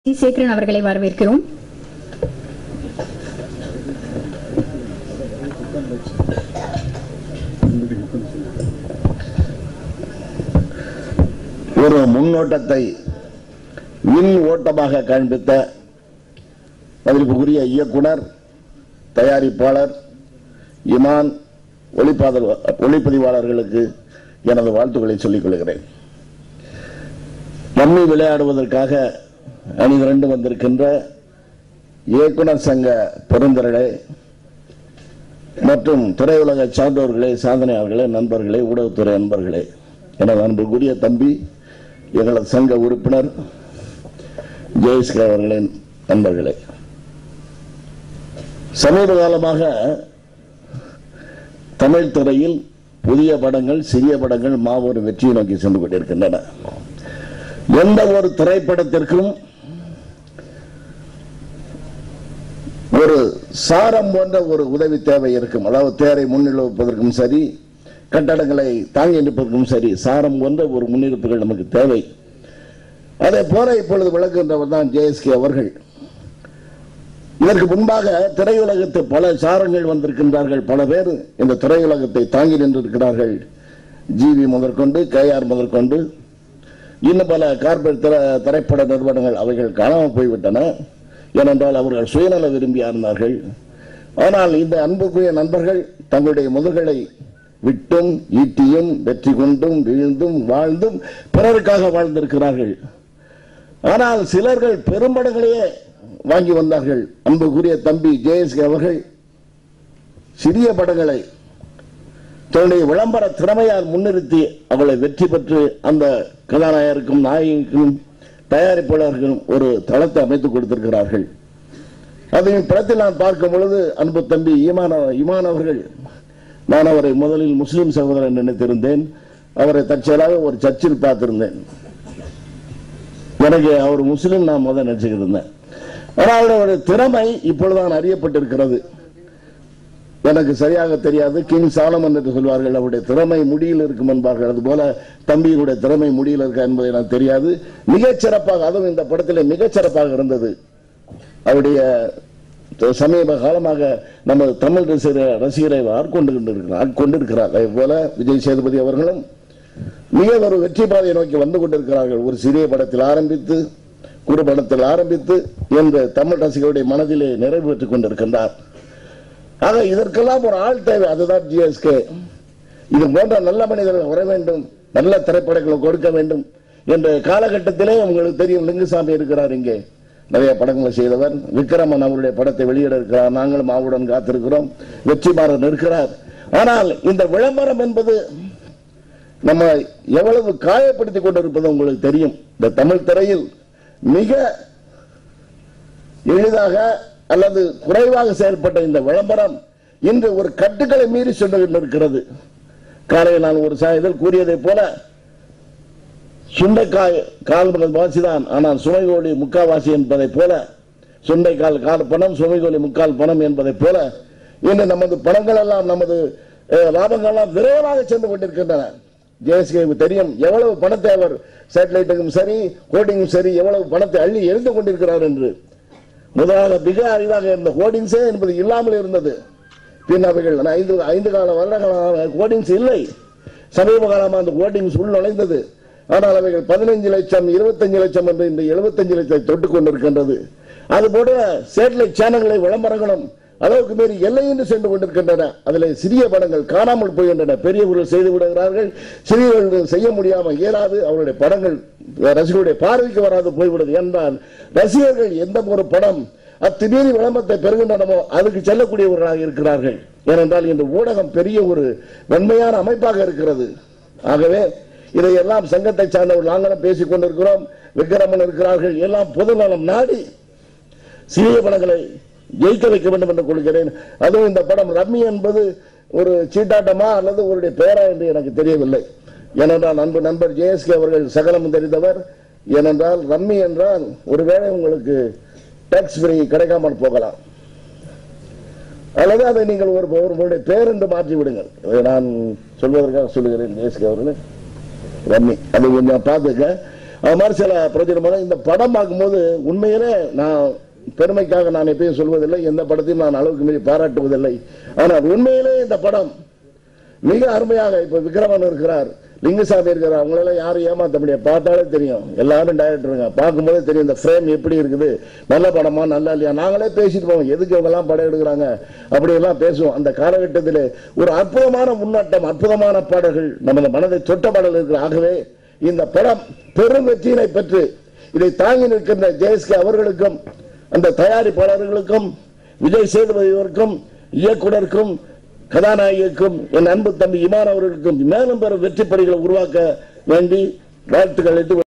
C. Sekaran அவர்களை வரவேற்கிறோம் ஒரு முன்னோட்டத்தை மின் ஓட்டமாக காண்பித்த மதிப்புக்குரிய இயக்குனர் தயாரிப்பாளர் இமான் ஒளிப்பாதல் ஒளிப்பதிவாளர்களுக்கு எனது வாழ்த்துக்களை சொல்லிக் கொள்கிறேன் ரம்மி விளையாடுவதற்காக அணி திரண்டு வந்திருக்கின்ற இயக்குனர் சங்க பெருந்தர்களே மற்றும் திரையுலக சான்றோர்களே சாதனையாளர்களே நண்பர்களே ஊடகத்துறை நண்பர்களே எனது அன்புக்குரிய தம்பி எங்களது சங்க உறுப்பினர் ஜெயஸ்கர் அவர்களின் நண்பர்களே சமீப காலமாக தமிழ் துறையில் புதிய படங்கள் சிறிய படங்கள் மாபெரும் வெற்றியை நோக்கி சென்று கொண்டிருக்கின்றன எந்த ஒரு திரைப்படத்திற்கும் ஒரு சாரம் போன்ற ஒரு உதவி தேவை இருக்கும் அதாவது தேரை முன்னிலைப்பதற்கும் சரி கட்டடங்களை தாங்கி நிற்பதற்கும் சரி சாரம் போன்ற ஒரு முன்னிருப்புகள் நமக்கு தேவை அதே போல இப்பொழுது விளக்குகின்றவர் தான் ஜேஎஸ்கே அவர்கள் இதற்கு முன்பாக திரையுலகத்து பல சாரங்கள் வந்திருக்கின்றார்கள் பல பேர் இந்த திரையுலகத்தை தாங்கி நின்றிருக்கிறார்கள் ஜிவி முதற்கொண்டு கேஆர் முதற்கொண்டு இன்னும் பல கார்பரேட் திரை திரைப்பட நிறுவனங்கள் அவைகள் காணாமல் போய்விட்டன ஏனென்றால் அவர்கள் சுயநல விரும்பியா இருந்தார்கள் ஆனால் இந்த அன்புக்குரிய நண்பர்கள் தங்களுடைய முதுகலை விட்டும் ஈட்டியும் வெற்றி கொண்டும் வீழ்ந்தும் வாழ்ந்தும் பிறருக்காக வாழ்ந்திருக்கிறார்கள் ஆனால் சிலர்கள் பெரும்படங்களையே வாங்கி வந்தார்கள் அன்புக்குரிய தம்பி ஜேஎஸ்கே அவர்கள் சிறிய படங்களை தன்னுடைய விளம்பர திறமையால் முன்னிறுத்தி அவளை வெற்றி பெற்று அந்த கதாநாயகருக்கும் நாயகிக்கும் தயாரிப்பாளர்களும் ஒரு தளத்தை அமைத்துக் கொடுத்திருக்கிறார்கள் அதையும் படத்தில் நான் பார்க்கும் பொழுது அன்பு தம்பி ஈமான் இமான் அவர்கள் நான் அவரை முதலில் முஸ்லிம் சகோதரன் நினைத்திருந்தேன் அவரை தற்செயலாக ஒரு சர்ச்சில் பார்த்திருந்தேன் எனக்கு அவர் முஸ்லிம் நான் முதல் நினைச்சுக்கிட்டு இருந்தேன் ஆனால் அவருடைய திறமை இப்பொழுதுதான் அறியப்பட்டிருக்கிறது எனக்கு சரியாக தெரியாது கிங் சாலமன் என்று சொல்வார்கள் அவருடைய திறமை முடியில் இருக்கும் என்பார்கள் அதுபோல தம்பியினுடைய திறமை முடியில் இருக்கா என்பதை எனக்கு தெரியாது மிகச் சிறப்பாக அதுவும் இந்த படத்திலே மிகச் சிறப்பாக இருந்தது அவருடைய சமீப காலமாக நம்ம தமிழ் ரசிகரை ரசிகரை ஆட்கொண்டு கொண்டிருக்கிறார் ஆட்கொண்டிருக்கிறார் அதே போல விஜய் சேதுபதி அவர்களும் மிக ஒரு வெற்றி பாதையை நோக்கி வந்து கொண்டிருக்கிறார்கள் ஒரு சிறிய படத்தில் ஆரம்பித்து குறு படத்தில் ஆரம்பித்து என்று தமிழ் ரசிகருடைய மனதிலே நிறைவு பெற்றுக் கொண்டிருக்கின்றார் ஆக இதற்கெல்லாம் ஒரு ஆள் தேவை அதுதான் ஜிஎஸ்கே இது போன்ற நல்ல மனிதர்கள் வர வேண்டும் நல்ல திரைப்படங்களை கொடுக்க வேண்டும் என்ற காலகட்டத்திலே உங்களுக்கு தெரியும் லிங்குசாமி இருக்கிறார் இங்கே நிறைய படங்களை செய்தவர் விக்ரமன் அவருடைய படத்தை வெளியிட இருக்கிறார் நாங்களும் ஆவுடன் காத்திருக்கிறோம் வெற்றிமாறன் இருக்கிறார் ஆனால் இந்த விளம்பரம் என்பது நம்ம எவ்வளவு காயப்படுத்தி கொண்டிருப்பது உங்களுக்கு தெரியும் இந்த தமிழ் திரையில் மிக எளிதாக அல்லது குறைவாக செயல்பட்ட இந்த விளம்பரம் இன்று ஒரு கட்டுக்களை மீறி சென்று கொண்டிருக்கிறது காலையில் நான் ஒரு சாயத்தில் கூறியதை போல சுண்டைக்காய் கால் வாசிதான் ஆனால் சுமைகோலி முக்காவாசி என்பதை போல சுண்டைக்கால் கால் பணம் சுமைகோலி முக்கால் பணம் என்பதை போல இன்று நமது பணங்கள் எல்லாம் நமது அஹ், லாபங்கள் எல்லாம் விரைவாக சென்று கொண்டிருக்கின்றன ஜேஎஸ்கேவுக்கு தெரியும் எவ்வளவு பணத்தை அவர் சேட்டலைட்டுக்கும் சரி ஹோர்டிங்கும் சரி எவ்வளவு பணத்தை அள்ளி எரிந்து கொண்டிருக்கிறார் என்று முதலாக மிக அரிதாக இருந்த ஹோர்டிங்ஸே என்பது இல்லாமல் இருந்தது பின் அவைகள் ஐந்து ஐந்து கால வருட கால ஹோர்டிங்ஸ் இல்லை சமீப காலமாக அந்த ஹோர்டிங்ஸ் உள் நுழைந்தது ஆனால் அவைகள் பதினைஞ்சு லட்சம் இருபத்தஞ்சு லட்சம் என்று இந்த எழுபத்தஞ்சு லட்சத்தை தொட்டுக் கொண்டிருக்கின்றது அதுபோல சேட்டலைட் சேனல்களை விளம்பரங்களும் அளவுக்கு மீறி எல்லையின்றி சென்று கொண்டிருக்கின்றன அதில் சிறிய படங்கள் காணாமல் போகின்றன பெரியவர்கள் செய்து விடுகிறார்கள் சிறியவர்கள் செய்ய முடியாமல் இயலாது அவருடைய படங்கள் ரசிகர்களுடைய பார்வைக்கு வராது போய்விடுது என்றால் ரசிகர்கள் எந்த ஒரு படம் அத்துமீறி விளம்பரத்தை பெறுகின்றனமோ அதுக்கு செல்லக்கூடியவர்களாக இருக்கிறார்கள் ஏனென்றால் இந்த ஊடகம் பெரிய ஒரு வெண்மையான அமைப்பாக இருக்கிறது ஆகவே இதையெல்லாம் சங்கத்தை சார்ந்தவர்கள் நாங்களும் பேசிக் கொண்டிருக்கிறோம் விக்ரமன் இருக்கிறார்கள் எல்லாம் பொதுநலம் நாடி சிறிய படங்களை ஜெயிக்க வைக்க வேண்டும் என்று கொள்கிறேன் அதுவும் இந்த படம் ரம்மி என்பது ஒரு சீட்டாட்டமா அல்லது அவருடைய பெயரா என்று எனக்கு தெரியவில்லை ஏனென்றால் அன்பு நண்பர் ஜேஎஸ்கே அவர்கள் சகலமும் தெரிந்தவர் ஏனென்றால் ரம்மி என்றால் ஒருவேளை உங்களுக்கு டாக்ஸ் ஃப்ரீ கிடைக்காமல் போகலாம் அல்லது அதை நீங்கள் ஒரு ஒருவருடைய பேர் என்று மாற்றி விடுங்கள் இதை நான் சொல்வதற்காக சொல்லுகிறேன் ஜேஎஸ்கே அவர்களே ரம்மி அது கொஞ்சம் பார்த்துக்க அது மாதிரி சில பிரயோஜனமான இந்த படம் பார்க்கும்போது உண்மையிலே நான் பெருமைக்காக நான் எப்பயும் சொல்வதில்லை எந்த படத்தையும் நான் அளவுக்கு மீறி பாராட்டுவதில்லை ஆனால் உண்மையிலே இந்த படம் மிக அருமையாக இப்ப விக்ரமன் இருக்கிறார் லிங்குசாமி இருக்கிறார் அவங்களெல்லாம் யாரும் ஏமாத்த முடியாது பார்த்தாலே தெரியும் எல்லாரும் டைரக்டருங்க பார்க்கும்போதே தெரியும் இந்த ஃப்ரேம் எப்படி இருக்குது நல்ல படமா நல்லா இல்லையா நாங்களே பேசிட்டு போவோம் எதுக்கு இவங்க எல்லாம் படம் எடுக்கிறாங்க அப்படி எல்லாம் பேசுவோம் அந்த காலகட்டத்தில் ஒரு அற்புதமான முன்னோட்டம் அற்புதமான பாடல்கள் நமது மனதை தொட்ட பாடல் இருக்கிற ஆகவே இந்த படம் பெரும் வெற்றியினை பெற்று இதை தாங்கி நிற்கின்ற ஜெயஸ்கே அவர்களுக்கும் அந்த தயாரிப்பாளர்களுக்கும் விஜய் சேதுபதிவருக்கும் இயக்குனருக்கும் கதாநாயகிக்கும் என் அன்பு தம்பி இமான் அவர்களுக்கும் மேலும் பெற வெற்றி படிகளை உருவாக்க வேண்டி வாழ்த்துக்கள் இட்டு